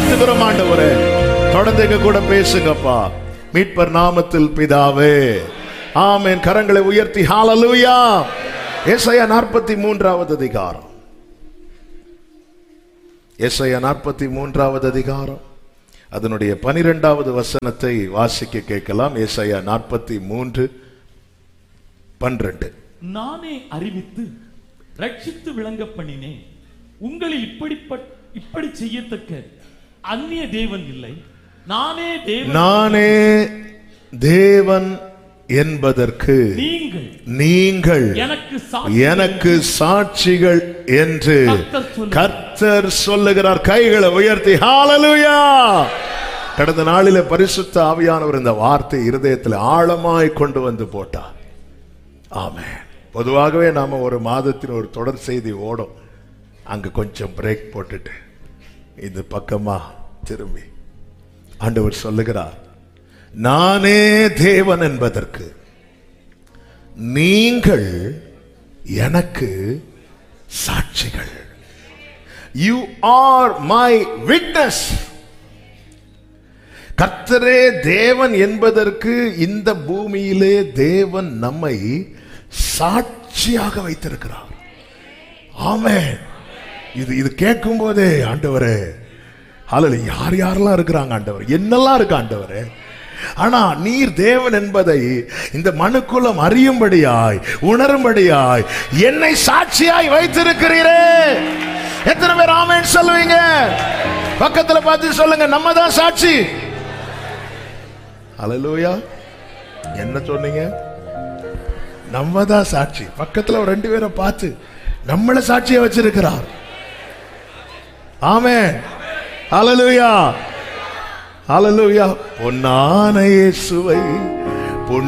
உயர்த்துகிறோம் ஆண்டவரே தொடர்ந்து எங்க கூட பேசுங்கப்பா மீட்பர் நாமத்தில் பிதாவே ஆமென் கரங்களை உயர்த்தி ஹalleluya ஏசாயா நாற்பத்தி மூன்றாவது அதிகாரம் ஏசாயா நாற்பத்தி மூன்றாவது அதிகாரம் அதனுடைய பனிரெண்டாவது வசனத்தை வாசிக்க கேட்கலாம் ஏசாயா நாற்பத்தி மூன்று பன்னிரண்டு நானே அறிவித்து ரட்சித்து விளங்க பண்ணினேன் உங்களில் இப்படிப்பட் இப்படி செய்யத்தக்க அந்நிய தேவன் இல்லை நானே தேவன் நானே தேவன் என்பதற்கு நீங்கள் நீங்கள் எனக்கு சாட்சி எனக்கு சாட்சிகள் என்று கர்த்தர் சொல்லுகிறார். கர்த்தர் சொல்லுகிறார் கைகளை உயர்த்தி ஹalleluya கடந்த நாளில பரிசுத்த ஆவியானவர் இந்த வார்த்தை இருதயத்தில் ஆழமாய் கொண்டு வந்து போட்டார் ஆமென் பொதுவாகவே நாம ஒரு மாதத்தின் ஒரு தொடர் செய்தி ஓடும் அங்க கொஞ்சம் பிரேக் போட்டுட்டு இது பக்கமா திரும்பி ஆண்டவர் சொல்லுகிறார் நானே தேவன் என்பதற்கு நீங்கள் எனக்கு சாட்சிகள் யூ ஆர் மை விட்னஸ் கர்த்தரே தேவன் என்பதற்கு இந்த பூமியிலே தேவன் நம்மை சாட்சியாக வைத்திருக்கிறார் ஆமென் இது இது கேட்கும் போதே ஆண்டவரே அல்ல யார் யாரெல்லாம் இருக்கிறாங்க ஆண்டவர் என்னெல்லாம் இருக்கு ஆண்டவரே ஆனா நீர் தேவன் என்பதை இந்த மனுக்குலம் அறியும்படியாய் உணரும்படியாய் என்னை சாட்சியாய் வைத்திருக்கிறீரே எத்தனை பேர் ஆமென் சொல்லுவீங்க பக்கத்துல பார்த்து சொல்லுங்க நம்ம தான் சாட்சி அலலூயா என்ன சொன்னீங்க நம்ம தான் சாட்சி பக்கத்துல ஒரு ரெண்டு பேரை பார்த்து நம்மள சாட்சியை வச்சிருக்கிறார் ஆமென் ஹalleluya ஹalleluya பொன்னான இயேசுவை